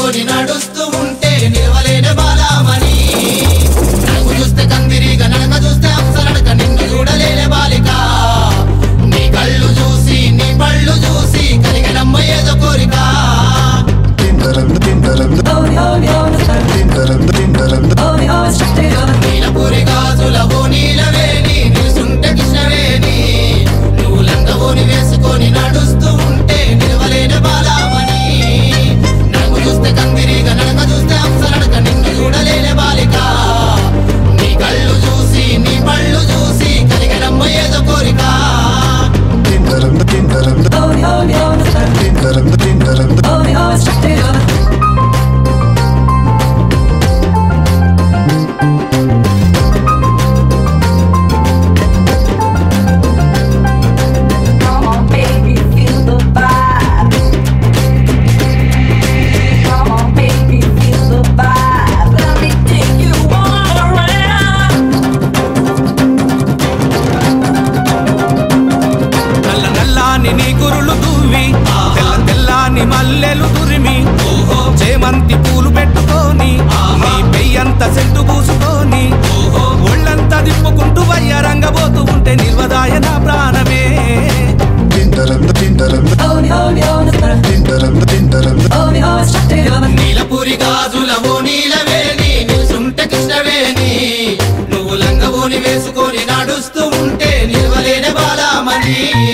వేసుకొని నడుస్తూ ఉంటే నిలవలేని బాలామణి నడుము చూస్తే కందిరిగా నడక చూస్తే అప్సరడక నిన్ను చూడలేని బాలిక నీ కళ్ళు చూసి నీ పళ్ళు చూసి కలిగినమ్మ ఏదో కోరిక నీలపూరి గాజులవో నీలవేణి నిలుసుంటే కృష్ణవేణి నువ్వు లంగవోని వేసుకొని నడుస్తూ ఉంటే నిలవలేని బాలామణి నడుము చూస్తే కందిరిగా నడక చూస్తే అప్సరడక నిన్ను చూడలేని బాలిక నీ కళ్ళు చూసి నీ పళ్ళు చూసి కలిగినమ్మ ఏదో కోరిక Come on, baby, feel the vibe. Come on, baby, feel the vibe. Let me take you all around. నల్ల నల్లాని నీ కురులు దువ్వి తెల్ల తెల్లాని మల్లెలు దురిమి చేమంతి పూలు పెట్టుకొని నీ పెయ్యంత సెంటు పూసుకొని ఒళ్ళంతా దిప్పుకుంటూ వయ్యారంగబోతూ ఉంటే నిర్వదాయ నా ప్రాణమే నీలపూరి గాజులవో నీలవేణి నిలుసుంటే కృష్ణవేణి నువ్వు లంగవోని వేసుకొని నడుస్తూ ఉంటే నిలవలేని బాలామణి